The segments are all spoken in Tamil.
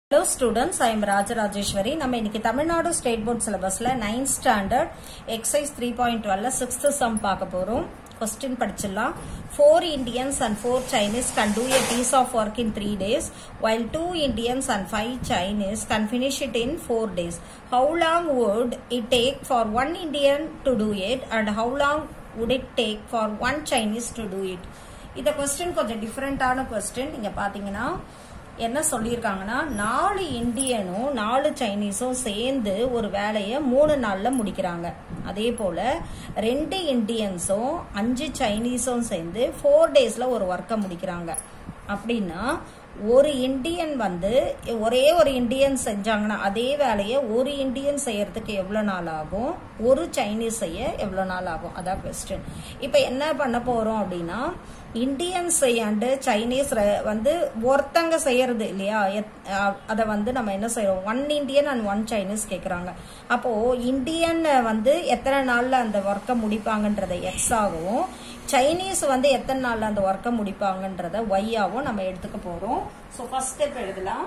Hello students I am Rajarajeswari நம்ம இன்னைக்கு தமிழ்நாடு ஸ்டேட் போர்ட் சிலபஸ்ல ninth standard exercise three point டுவெல்ல சிக்ஸ்த் சம் பார்க்க போறோம் கொஸ்டின் படிச்சிடலாம் four Indians and four Chinese can do a piece of work in three days while two Indians and five Chinese can finish it in four days. How long would it take for one Indian to do it and how long would it take for one Chinese to do it? இந்த கொஸ்டின் கொஞ்சம் டிஃப்ரெண்டான கொஸ்டின் நீங்க பாத்தீங்கன்னா என்ன சொல்லியிருக்காங்கன்னா நாலு இந்தியனும் நாலு சைனீஸும் சேர்ந்து ஒரு வேலையை மூணு நாள்ல முடிக்கிறாங்க அதே போல ரெண்டு இந்தியன்ஸும் அஞ்சு சைனீஸும் சேர்ந்து ஃபோர் டேஸ்ல ஒரு ஒர்க்கை முடிக்கிறாங்க அப்படின்னா ஒரு இந்தியன் வந்து ஒரே ஒரு இந்தியன் செஞ்சாங்கன்னா அதே வேலையை ஒரு இந்தியன் செய்யறதுக்கு எவ்வளோ நாள் ஆகும் ஒரு சைனீஸ் செய்ய எவ்வளோ நாள் ஆகும் அதான் கொஸ்டின் இப்போ என்ன பண்ண போறோம் அப்படின்னா இந்தியன்ஸ் அண்டு சைனீஸ் ர- வந்து ஒருத்தங்க செய்யறது இல்லையா அதை வந்து நம்ம என்ன செய்யறோம் one Indian and one Chinese கேட்குறாங்க அப்போ இந்தியன் வந்து எத்தனை நாள்ல அந்த ஒர்க்கை முடிப்பாங்கன்றத எக்ஸ் ஆகவும் சைனீஸ் வந்து எத்தனை நாள்ல அந்த ஒர்க்கை முடிப்பாங்கன்றத ஒய் ஆகவும் நம்ம எடுத்துக்க போறோம் ஸோ ஃபர்ஸ்ட் ஸ்டெப் எழுதலாம்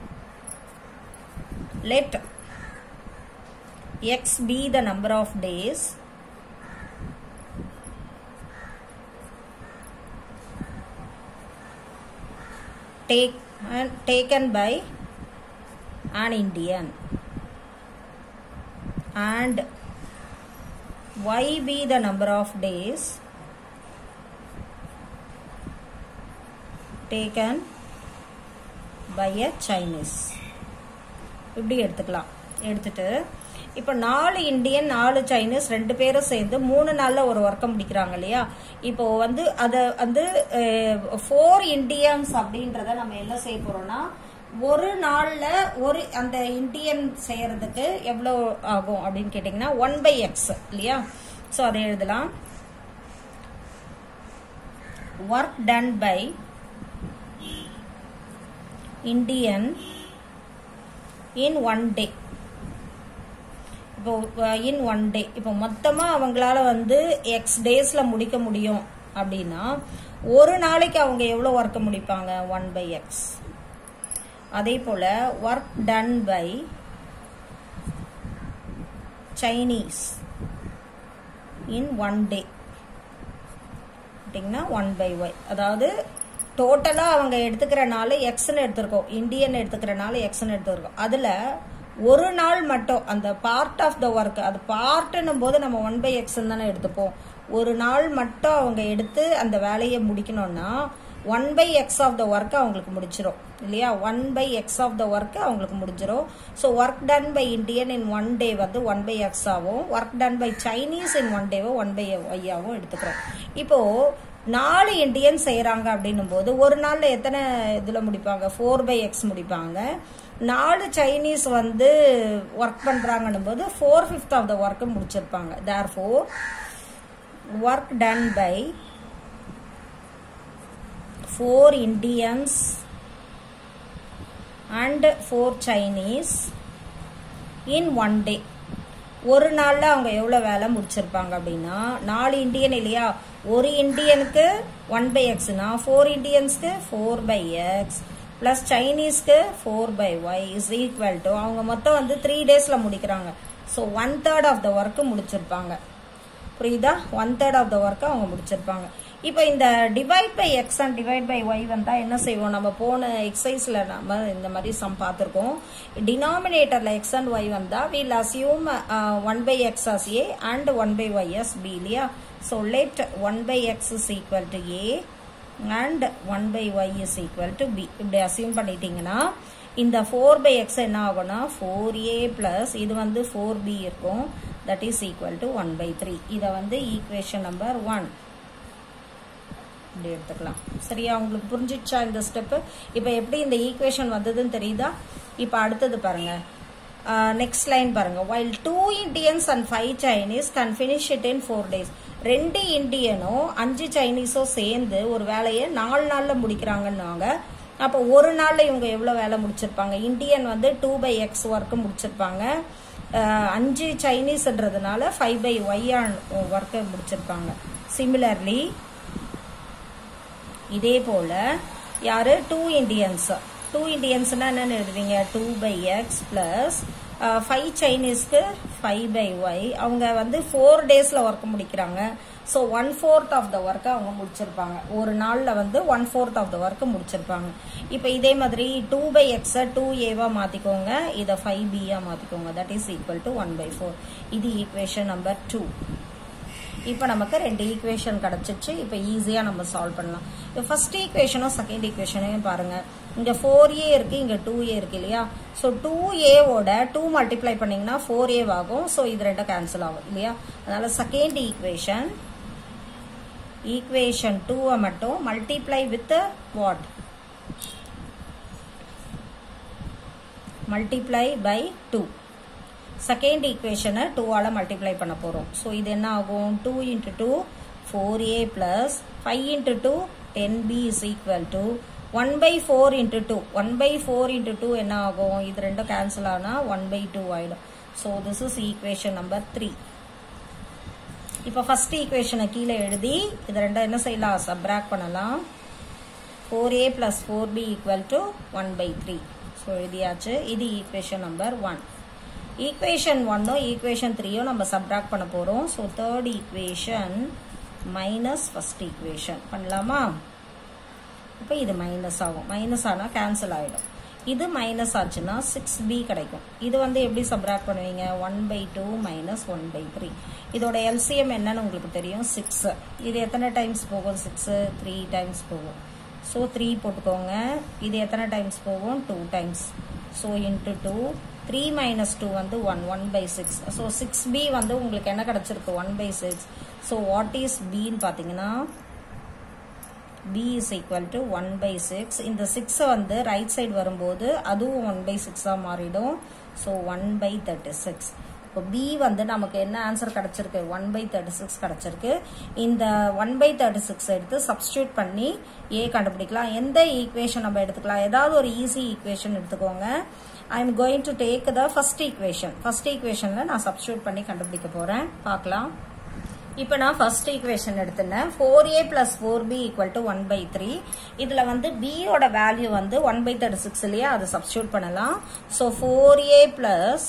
let x be the number of days take and taken by an Indian and y be the number of days taken by a Chinese இப்படி எடுத்துக்கலாம் எடுத்துட்டு இப்போ நாலு இந்தியன் நாலு சைனீஸ் ரெண்டு பேரும் சேர்ந்து மூணு நாள்ல ஒரு ஒர்க்கை முடிக்கிறாங்க இல்லையா இப்போ வந்து அதை வந்து ஃபோர் இந்தியன்ஸ் அப்படின்றத நம்ம என்ன செய்ய போறோம்னா ஒரு நாள்ல ஒரு அந்த இந்தியன் செய்யறதுக்கு எவ்வளோ ஆகும் அப்படின்னு கேட்டிங்கன்னா ஒன் பை எக்ஸ் இல்லையா ஸோ அதை எழுதலாம் work done by Indian in one day இப்போ இன் ஒன் டே இப்போ மொத்தமாக அவங்களால வந்து எக்ஸ் டேஸில் முடிக்க முடியும் அப்படின்னா ஒரு நாளைக்கு அவங்க எவ்வளோ ஒர்க்கை முடிப்பாங்க ஒன் பை எக்ஸ் அதே போல் work done by Chinese in one day பார்த்தீங்கன்னா ஒன் பை ஒய் அதாவது டோட்டலாக அவங்க எடுத்துக்கிற நாள் எக்ஸ்னு எடுத்திருக்கோம் இந்தியன் எடுத்துக்கிற நாள் எக்ஸ்னு எடுத்திருக்கோம் அதில் ஒரு நாள் மட்டும் அந்த பார்ட் ஆஃப் த ஒர்க் அது பார்ட்டுன்னும் போது நம்ம ஒன் பை எக்ஸ்ன்னு தானே எடுத்துப்போம் ஒரு நாள் மட்டும் அவங்க எடுத்து அந்த வேலையை முடிக்கணும்னா one by X of the work அவங்களுக்கு முடிச்சிடும் இல்லையா one by X of the work அவங்களுக்கு முடிஞ்சிடும் so work done by Indian in one day வந்து ஒன் பை எக்ஸ் ஆகும் work done by Chinese in one டேவோ ஒன் பை ஒய்யாவும் எடுத்துக்கிறோம் இப்போ நாலு இந்தியன் செய்யறாங்க அப்படின்னும் போது ஒரு நாள்ல எத்தனை இதுல முடிப்பாங்க ஃபோர் பை எக்ஸ் முடிப்பாங்க நாலு சைனீஸ் வந்து ஒர்க் பண்றாங்கன்னும் போது four fifth of the work முடிச்சிருப்பாங்க therefore work done by four Indians and four Chinese in one day ஒரு நாள்ல அவங்க எவ்வளவு வேலை முடிச்சிருப்பாங்க அப்படின்னா நாலு இந்தியன் இல்லையா ஒரு இந்தியனுக்கு ஒன் பை எக்ஸ்னா ஃபோர் இந்தியன்ஸ்க்கு ஃபோர் பை எக்ஸ் பிளஸ் சைனீஸ்க்கு four by y is equal to அவங்க மொத்தம் வந்து த்ரீ டேஸ்ல முடிக்கிறாங்க so one third of the work முடிச்சிருப்பாங்க புரியுதா ஒன் தேர்ட் ஆஃப் த ஒர்க்கை அவங்க முடிச்சிருப்பாங்க இப்போ இந்த divide by x and divide by y வந்தால் என்ன செய்வோம் நம்ம போன எக்ஸசைஸில் நம்ம இந்த மாதிரி சம் பார்த்துருக்கோம் டினாமினேட்டரில் எக்ஸ் அண்ட் ஒய் வந்தால் will assume one by x as a and one by y as b இல்லையா so let one by x is equal to a and one by y is equal to b இப்படி அசியூம் பண்ணிட்டீங்கன்னா இந்த ஃபோர் பை எக்ஸ் என்ன ஆகும்னா ஃபோர் ஏ பிளஸ் இது வந்து ஃபோர் பி இருக்கும் that is equal to one by three இதை வந்து ஈக்குவேஷன் நம்பர் ஒன் இப்படி எடுத்துக்கலாம் சரியா உங்களுக்கு புரிஞ்சிடுச்சா இந்த ஸ்டெப்பு இப்போ எப்படி இந்த ஈக்குவேஷன் வந்ததுன்னு தெரியுதா இப்போ அடுத்தது பாருங்க நெக்ஸ்ட் லைன் பாருங்க while two Indians and five Chinese can finish it in four days ரெண்டு இந்தியனும் அஞ்சு சைனீஸும் சேர்ந்து ஒரு வேலையை நாலு நாளில் முடிக்கிறாங்கன்னாங்க அப்போ ஒரு நாளில் இவங்க எவ்வளோ வேலை முடிச்சிருப்பாங்க இந்தியன் வந்து டூ பை எக்ஸ் ஒர்க்கு முடிச்சிருப்பாங்க அஹ், அஞ்சு சைனீஸ்ன்றதுனால ஃபைவ் பை ஒய் ஒர்க்கை முடிச்சிருப்பாங்க சிமிலர்லி இதே போல யாரு டூ இந்தியன்ஸ் டூ இண்டியன்ஸ்னா என்னன்னு எழுதுவீங்க two by x plus five சைனீஸ்க்கு ஃபைவ் பை ஒய் அவங்க வந்து ஃபோர் டேஸில் ஒர்க் முடிக்கிறாங்க so one fourth of the ஒர்க்கை அவங்க முடிச்சிருப்பாங்க ஒரு நாளில் வந்து ஒன் ஃபோர்த் ஆஃப் த ஒர்க்கை முடிச்சிருப்பாங்க இப்போ இதே மாதிரி டூ பை எக்ஸை டூ ஏவாக மாற்றிக்கோங்க இதை ஃபைவ் பியாக மாற்றிக்கோங்க that is equal to one by four இது ஈக்குவேஷன் நம்பர் டூ இப்போ நமக்கு ரெண்டு ஈக்குவேஷன் கிடச்சிச்சு இப்போ ஈஸியாக நம்ம சால்வ் பண்ணலாம் இப்போ ஃபர்ஸ்ட் ஈக்குவேஷனும் செகண்ட் ஈக்குவேஷனையும் பாருங்க இங்கே ஃபோர் ஏ இருக்கு இங்கே டூ ஏ இருக்கு இல்லையா ஸோ டூ ஏவோட டூ மல்டிப்ளை பண்ணீங்கன்னா ஃபோர் ஏ ஆகும் ஸோ இது ரெண்டும் கேன்சல் ஆகும் இல்லையா அதனால செகண்ட் ஈக்குவேஷன் ஈக்குவேஷன் டூவை மட்டும் multiply with what multiply by two second ஈக்குவேஷனை டூவால் மல்டிப்ளை பண்ண போகிறோம் ஸோ இது என்ன ஆகும் two into two four a plus five into two ten b is equal to one by four into two one by four into two என்ன ஆகும் இது ரெண்டும் கேன்சல் ஆனால் ஒன் பை டூ ஆகிடும் so this is equation number three இப்போ ஃபர்ஸ்ட் ஈக்குவேஷனை கீழே எழுதி இது ரெண்டும் என்ன செய்யலாம் சப்ராக்ட் பண்ணலாம் four a plus four B equal to one by three so எழுதியாச்சு இது ஈக்குவேஷன் நம்பர் ஒன் ஈக்குவேஷன் ஒன்னும் ஈக்குவேஷன் த்ரீயும் நம்ம சப்ராக்ட் பண்ண போகிறோம் so third equation minus first equation பண்ணலாமா இப்போ இது மைனஸ் ஆகும் மைனஸ் ஆனால் கேன்சல் ஆகிடும் இது மைனஸ் ஆச்சுன்னா சிக்ஸ் பி கிடைக்கும் இது வந்து எப்படி சப்ராக்ட் பண்ணுவீங்க one by two minus one by three இதோட எல்சிஎம் என்னன்னு உங்களுக்கு தெரியும் சிக்ஸ் இது எத்தனை டைம்ஸ் போகும் சிக்ஸு த்ரீ டைம்ஸ் போகும் ஸோ த்ரீ போட்டுக்கோங்க இது எத்தனை டைம்ஸ் போகும் two times so into two three minus two வந்து one one by six so six b வந்து உங்களுக்கு என்ன கிடச்சிருக்கு one by six so what is பின்னு பார்த்தீங்கன்னா b is equal to 1 by 6 இந்த 6 வந்து ரைட் சைடு வரும்போது அதுவும் 1 by 6 ஆ மாறிடும் ஸோ 1 by 36 இப்போ b வந்து நமக்கு என்ன ஆன்சர் கிடைச்சிருக்கு 1 by 36 கிடைச்சிருக்கு இந்த 1 by 36 எடுத்து சப்ஸ்டியூட் பண்ணி a கண்டுபிடிக்கலாம் எந்த ஈக்குவேஷன் நம்ம எடுத்துக்கலாம் ஏதாவது ஒரு ஈஸி ஈக்குவேஷன் எடுத்துக்கோங்க I am going to take the first equation first ஈக்குவேஷனில் நான் சப்ஸ்டியூட் பண்ணி கண்டுபிடிக்க போகிறேன் பார்க்கலாம் இப்போ நான் ஃபர்ஸ்ட் ஈக்குவேஷன் எடுத்துனேன் four A plus four B equal to one by three இதில் வந்து பியோட வேல்யூ வந்து ஒன் பை தேர்ட்டி சிக்ஸ் இல்லையா அதை சப்ஸ்டியூட் பண்ணலாம் so four A plus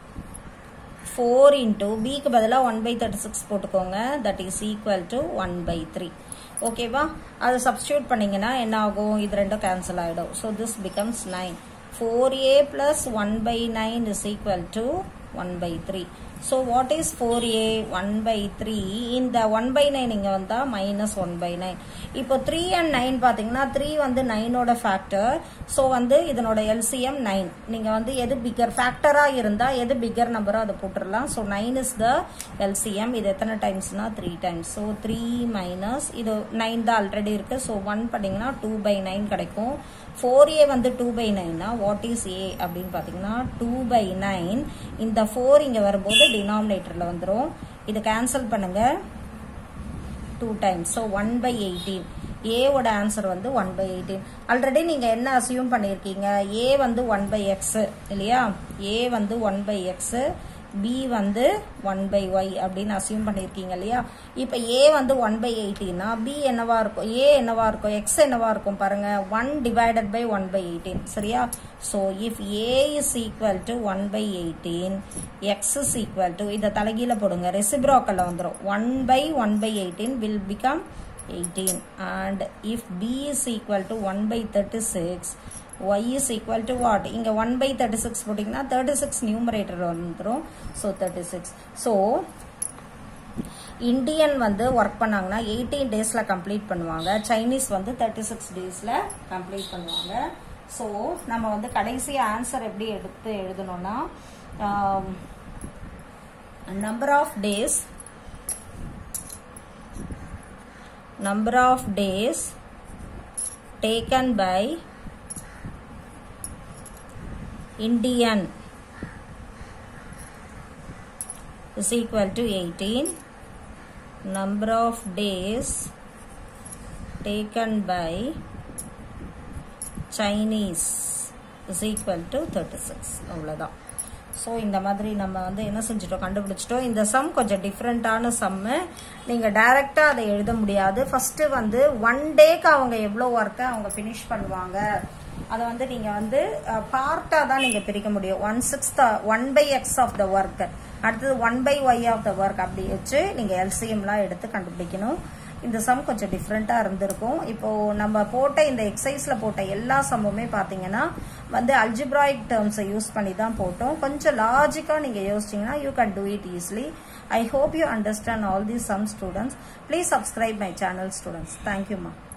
four into பிக்கு பதிலாக ஒன் பை தேர்ட்டி சிக்ஸ் போட்டுக்கோங்க that is equal to one by three ஓகேவா அதை சப்ஸ்டியூட் பண்ணீங்கன்னா என்ன ஆகும் இது ரெண்டும் கேன்சல் ஆகிடும் so this becomes nine four A plus one by nine is equal to one by three so what is four A one by three இந்த ஒன் பை நைன் இங்கே வந்தால் மைனஸ் ஒன் பை நைன் இப்போ த்ரீ அண்ட் நைன் பார்த்தீங்கன்னா த்ரீ வந்து நைனோட ஃபேக்டர் ஸோ வந்து இதனோட எல்சிஎம் நைன் நீங்கள் வந்து எது பிக்கர் ஃபேக்டராக இருந்தால் எது பிக்கர் நம்பரோ அதை போட்டுடலாம் so nine is the LCM இது எத்தனை டைம்ஸ்னா three times so three minus இது நைன் தான் ஆல்ரெடி இருக்கு ஸோ ஒன் பண்ணிங்கன்னா டூ பை நைன் கிடைக்கும் ஃபோர் ஏ வந்து டூ பை நைன்னா வாட் இஸ் ஏ அப்படின்னு பார்த்தீங்கன்னா டூ பை நைன் இந்த ஃபோர் இங்கே வரும்போது டினாமினேட்டரில் வந்துடும் இதை கேன்சல் பண்ணுங்க two times so one by eighteen ஏவோட ஆன்சர் வந்து ஒன் பை எயிட்டீன் ஆல்ரெடி நீங்கள் என்ன அசியூம் பண்ணியிருக்கீங்க ஏ வந்து ஒன் பை எக்ஸ் இல்லையா ஏ வந்து ஒன் பை எக்ஸு பி வந்து ஒன் பை ஒய் அப்படின்னு அசியூம் பண்ணியிருக்கீங்க இல்லையா இப்போ ஏ வந்து ஒன் பை எயிட்டீன்னா பி என்னவா இருக்கும் ஏ என்னவா இருக்கும் எக்ஸ் என்னவா இருக்கும் பாருங்க one divided by one by eighteen சரியா so if A is equal to one by eighteen X is equal to இதை தலைகீழ போடுங்க ரெசிப்ரோக்கல்ல வந்துடும் one by one by eighteen will become 18 and if b is equal to 1 by 36 y is equal to what இங்க 1 by 36 போட்டிங்கன்னா 36 numerator வந்துரும் so 36 so இந்தியன் வந்து ஒர்க் பண்ணாங்கன்னா எயிட்டீன் டேஸ்ல கம்ப்ளீட் பண்ணுவாங்க சைனீஸ் வந்து தேர்ட்டி சிக்ஸ் டேஸ்ல கம்ப்ளீட் பண்ணுவாங்க ஸோ நம்ம வந்து கடைசி ஆன்சர் எப்படி எடுத்து எழுதணும்னா number of days number of days taken by Indian is equal to 18 number of days taken by Chinese is equal to 36 அவ்வளோதான் ஸோ இந்த மாதிரி நம்ம வந்து என்ன செஞ்சிட்டோம் கண்டுபிடிச்சிட்டோம் இந்த சம் கொஞ்சம் டிஃப்ரெண்ட்டான சம்மு நீங்கள் டைரெக்டாக அதை எழுத முடியாது ஃபஸ்ட்டு வந்து ஒன் டேக்கு அவங்க எவ்வளோ ஒர்க்கை அவங்க ஃபினிஷ் பண்ணுவாங்க அதை வந்து நீங்கள் வந்து பார்ட்டாக தான் நீங்கள் பிரிக்க முடியும் one sixth one by X of the work அடுத்தது one by Y of the work அப்படி வச்சு நீங்கள் எல்சிஎம்லாம் எடுத்து கண்டுபிடிக்கணும் இந்த சம் கொஞ்சம் டிஃப்ரெண்ட்டாக இருந்திருக்கும் இப்போ நம்ம போட்ட இந்த எக்ஸசைஸில் போட்ட எல்லா சம்முமே பார்த்தீங்கன்னா வந்து அல்ஜிப்ராயிக் டேர்ம்ஸை யூஸ் பண்ணி தான் போட்டோம் கொஞ்சம் லாஜிக்காக நீங்கள் யோசிச்சிங்கன்னா you can do it easily I hope you understand all these sum students please subscribe my channel students தேங்க்யூம்மா